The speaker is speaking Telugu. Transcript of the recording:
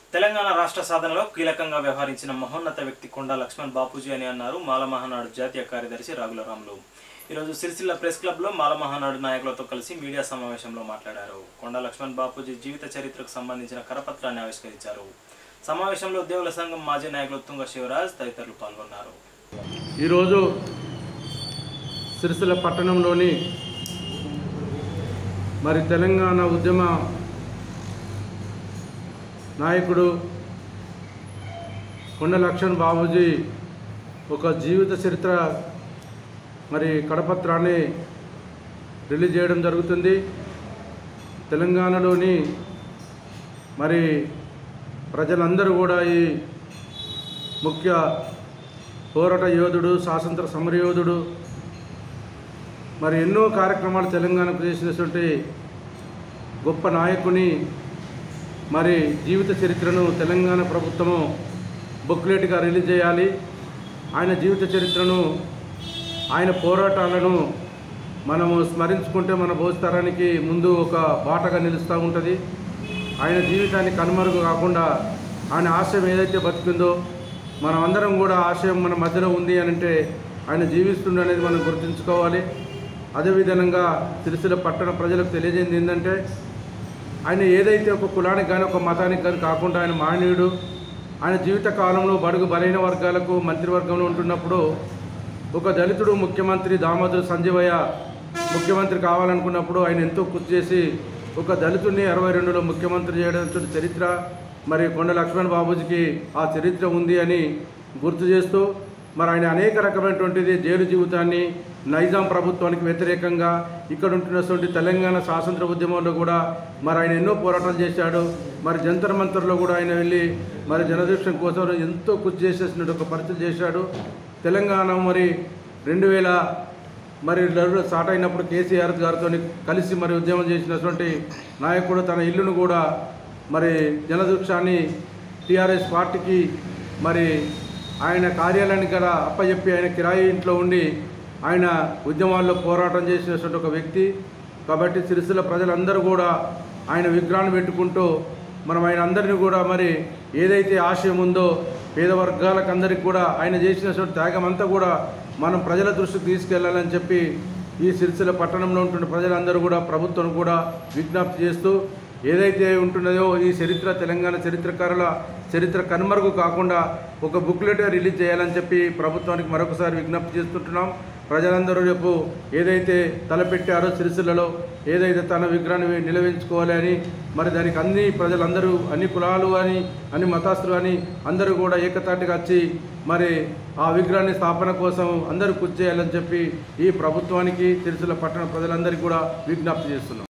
తెలంగాణ రాష్ట్ర సాధనలో కీలకంగా వ్యవహరించిన మహోన్నత వ్యక్తి కొండా లక్ష్మణ్ బాపూజీ అని అన్నారు మాల మహానాడు జాతీయ కార్యదర్శి రాగులరాములు ఈరోజు సిరిసిల్ల ప్రెస్ క్లబ్లో మాల మహానాడు నాయకులతో కలిసి మీడియా సమావేశంలో మాట్లాడారు కొండా లక్ష్మణ్ బాపూజీ జీవిత చరిత్రకు సంబంధించిన కరపత్రాన్ని ఆవిష్కరించారు సమావేశంలో దేవుల సంఘం మాజీ నాయకులు తుంగ శివరాజ్ తదితరులు పాల్గొన్నారు ఈరోజు సిరిసిల్ల పట్టణంలోని మరి తెలంగాణ ఉద్యమ నాయకుడు కొండ లక్ష్మణ్ బాబూజీ ఒక జీవిత చరిత్ర మరి కడపత్రాన్ని రిలీజ్ చేయడం జరుగుతుంది తెలంగాణలోని మరి ప్రజలందరూ కూడా ఈ ముఖ్య పోరాట యోధుడు స్వాతంత్ర సమరయోధుడు మరి ఎన్నో కార్యక్రమాలు తెలంగాణకు చేసినటువంటి గొప్ప నాయకుని మరి జీవిత చరిత్రను తెలంగాణ ప్రభుత్వము బుక్లెట్గా రిలీజ్ చేయాలి ఆయన జీవిత చరిత్రను ఆయన పోరాటాలను మనము స్మరించుకుంటే మన భవిష్యతరానికి ముందు ఒక బాటగా నిలుస్తూ ఉంటుంది ఆయన జీవితాన్ని కనుమరుగు కాకుండా ఆయన ఆశయం ఏదైతే బతికిందో మనం అందరం కూడా ఆశయం మన మధ్యలో ఉంది అని అంటే ఆయన జీవిస్తుండ అనేది మనం గుర్తుంచుకోవాలి అదేవిధంగా సిరిసిల్ల పట్టణ ప్రజలకు తెలియజేయింది ఏంటంటే ఆయన ఏదైతే ఒక కులానికి కానీ ఒక మతానికి కానీ కాకుండా ఆయన మానవుడు ఆయన జీవిత కాలంలో బడుగు బలైన వర్గాలకు మంత్రివర్గంలో ఉంటున్నప్పుడు ఒక దళితుడు ముఖ్యమంత్రి దామోదర్ సంజీవయ్య ముఖ్యమంత్రి కావాలనుకున్నప్పుడు ఆయన ఎంతో కృషి చేసి ఒక దళితుడిని అరవై రెండులో ముఖ్యమంత్రి చేయడం చరిత్ర మరి కొండ లక్ష్మణ్ బాబూజీకి ఆ చరిత్ర ఉంది అని గుర్తు చేస్తూ మరి ఆయన అనేక రకమైనటువంటిది జైలు జీవితాన్ని నైజాం ప్రభుత్వానికి వ్యతిరేకంగా ఇక్కడ ఉంటున్నటువంటి తెలంగాణ స్వాతంత్ర ఉద్యమంలో కూడా మరి ఆయన ఎన్నో పోరాటాలు చేశాడు మరి జంతర్ మంతర్లో కూడా ఆయన వెళ్ళి మరి జనదీక్షణ కోసం ఎంతో కృషి చేసేసినట్టు ఒక పరిస్థితి చేశాడు తెలంగాణ మరి రెండు వేల మరి లడ్డు స్టార్ట్ అయినప్పుడు కేసీఆర్ గారితో కలిసి మరి ఉద్యమం చేసినటువంటి నాయకుడు తన ఇల్లును కూడా మరి జనదృక్షాన్ని టీఆర్ఎస్ పార్టీకి మరి ఆయన కార్యాలయానికి గల అప్పచెప్పి ఆయన కిరాయి ఇంట్లో ఉండి ఆయన ఉద్యమాల్లో పోరాటం చేసినటువంటి ఒక వ్యక్తి కాబట్టి సిరిసిల్ల ప్రజలందరూ కూడా ఆయన విగ్రహాన్ని పెట్టుకుంటూ మనం ఆయన అందరినీ కూడా మరి ఏదైతే ఆశయం ఉందో పేద వర్గాలకు అందరికీ కూడా ఆయన చేసినటువంటి త్యాగం అంతా కూడా మనం ప్రజల దృష్టికి తీసుకెళ్లాలని చెప్పి ఈ సిరిసిల్ల పట్టణంలో ఉంటున్న ప్రజలందరూ కూడా ప్రభుత్వం కూడా విజ్ఞప్తి చేస్తూ ఏదైతే ఉంటున్నదో ఈ చరిత్ర తెలంగాణ చరిత్రకారుల చరిత్ర కనుమరుగు కాకుండా ఒక బుక్లెట్ రిలీజ్ చేయాలని చెప్పి ప్రభుత్వానికి మరొకసారి విజ్ఞప్తి చేస్తుంటున్నాం ప్రజలందరూ రేపు ఏదైతే తలపెట్టారో సిరిసిల్లలో ఏదైతే తన విగ్రహాన్ని నిలవించుకోవాలి అని మరి దానికి అన్ని ప్రజలందరూ అన్ని కులాలు అని అన్ని మతస్థులు అని అందరూ కూడా ఏకతాటిగా వచ్చి మరి ఆ విగ్రహాన్ని స్థాపన కోసం అందరూ కృషి చేయాలని చెప్పి ఈ ప్రభుత్వానికి సిరిసిల్ల పట్టణ ప్రజలందరికీ కూడా విజ్ఞప్తి చేస్తున్నాం